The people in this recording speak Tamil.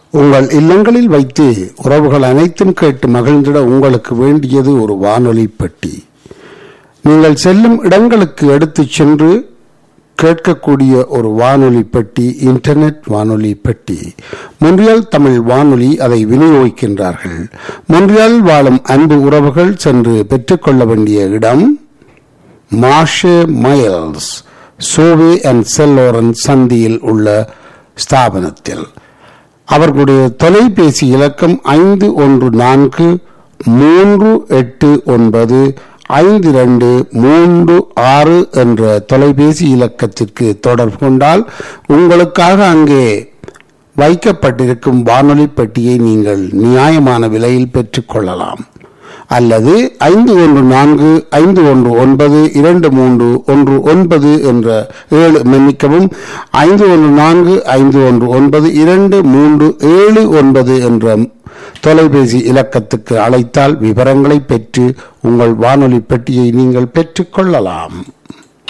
உங்கள் இல்லங்களில் வைத்து உறவுகள் அனைத்தும் கேட்டு மகிழ்ந்திட உங்களுக்கு வேண்டியது ஒரு வானொலி பெட்டி நீங்கள் செல்லும் இடங்களுக்கு எடுத்துச் சென்று கேட்கக்கூடிய ஒரு வானொலி பெட்டி இன்டர்நெட் வானொலி பெட்டி மொன்றியால் தமிழ் வானொலி அதை விநியோகிக்கின்றார்கள் மொன்றியால் வாழும் அன்பு உறவுகள் சென்று பெற்றுக்கொள்ள வேண்டிய இடம் மாஷே மைல்ஸ் சோவே அண்ட் செல்லோரன் சந்தியில் உள்ள ஸ்தாபனத்தில் அவர்களுடைய தொலைபேசி இலக்கம் ஐந்து ஒன்று நான்கு மூன்று எட்டு ஒன்பது ஐந்து ரெண்டு மூன்று ஆறு என்ற தொலைபேசி இலக்கத்திற்கு தொடர்பு கொண்டால் உங்களுக்காக அங்கே வைக்கப்பட்டிருக்கும் வானொலி பெட்டியை நீங்கள் நியாயமான விலையில் பெற்றுக்கொள்ளலாம் அல்லது ஐந்து ஒன்று நான்கு ஐந்து ஒன்று ஒன்பது இரண்டு மூன்று ஒன்று ஒன்பது என்ற ஏழு மன்னிக்கவும் ஐந்து ஒன்று நான்கு ஐந்து ஒன்று ஒன்பது இரண்டு மூன்று ஏழு ஒன்பது என்ற தொலைபேசி இலக்கத்துக்கு அழைத்தால் விவரங்களை பெற்று உங்கள் வானொலி பெட்டியை நீங்கள் பெற்றுக் கொள்ளலாம்